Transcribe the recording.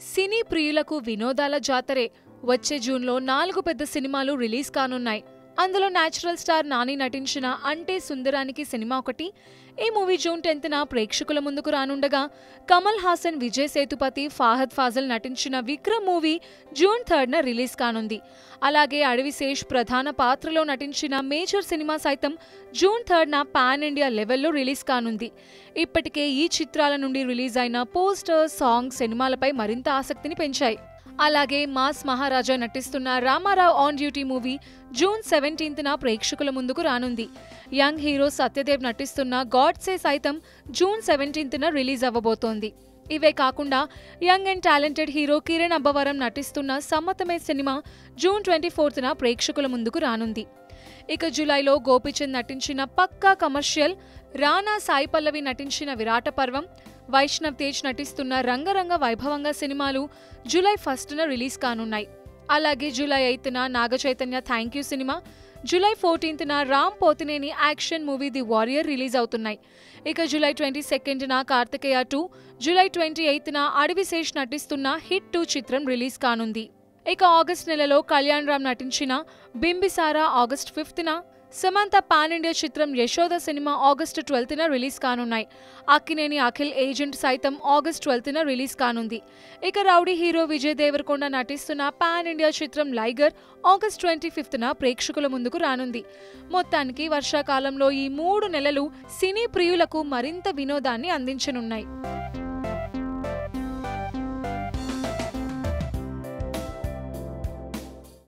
సినీ ప్రియులకు వినోదాల జాతరే వచ్చే జూన్లో నాలుగు పెద్ద సినిమాలు రిలీజ్ కానున్నాయి అందులో న్యాచురల్ స్టార్ నాని నటించిన అంటే సుందరానికి సినిమా ఒకటి ఈ మూవీ జూన్ టెన్త్న ప్రేక్షకుల ముందుకు రానుండగా కమల్ హాసన్ విజయ్ సేతుపతి ఫాహద్ ఫాజల్ నటించిన విక్రమ్ మూవీ జూన్ థర్డ్న రిలీజ్ కానుంది అలాగే అడవిశేష్ ప్రధాన పాత్రలో నటించిన మేజర్ సినిమా సైతం జూన్ థర్డ్న పాన్ ఇండియా లెవెల్లో రిలీజ్ కానుంది ఇప్పటికే ఈ చిత్రాల నుండి రిలీజ్ అయిన పోస్టర్ సాంగ్ సినిమాలపై మరింత ఆసక్తిని పెంచాయి అలాగే మాస్ మహారాజా నటిస్తున్న Ramarao on duty movie June సెవెంటీన్త్న ప్రేక్షకుల ముందుకు రానుంది యంగ్ హీరో సత్యదేవ్ నటిస్తున్న గాడ్సే సైతం జూన్ సెవెంటీన్త్న రిలీజ్ అవ్వబోతోంది ఇవే కాకుండా young and talented hero Kiran Abbavaram నటిస్తున్న సమ్మతమే సినిమా జూన్ ట్వంటీ ఫోర్త్న ప్రేక్షకుల ముందుకు రానుంది ఇక జూలైలో గోపిచంద్ నటించిన పక్కా కమర్షియల్ రానా సాయి పల్లవి నటించిన విరాట పర్వం వైష్ణవ్ తేజ్ నటిస్తున్న రంగరంగ వైభవంగా సినిమాలు జూలై ఫస్ట్న రిలీజ్ కానున్నాయి అలాగే July ఎయిత్న Naga Chaitanya thank you cinema July ఫోర్టీన్త్న Ram Pothineni action movie the warrior release అవుతున్నాయి ఇక July twenty సెకండ్న Karthikeya two July twenty ఎయిత్న Adivi Sesh నటిస్తున్న హిట్ టూ చిత్రం రిలీజ్ కానుంది ఇక ఆగస్ట్ నెలలో కళ్యాణ్ రామ్ నటించిన బింబిసారా ఆగస్ట్ ఫిఫ్త్న సమంత పాన్ ఇండియా చిత్రం యశోద సినిమా ఆగస్టు ట్వెల్త్న రిలీజ్ కానున్నాయి అక్కినేని అఖిల్ ఏజెంట్ సైతం ఆగస్ట్ ట్వెల్త్న రిలీజ్ కానుంది ఇక రౌడీ హీరో విజయ్ దేవరకొండ నటిస్తున్న పాన్ ఇండియా చిత్రం లైగర్ ఆగస్ట్ ట్వంటీ ఫిఫ్త్న ప్రేక్షకుల ముందుకు రానుంది మొత్తానికి వర్షాకాలంలో ఈ మూడు నెలలు సినీ ప్రియులకు మరింత వినోదాన్ని అందించనున్నాయి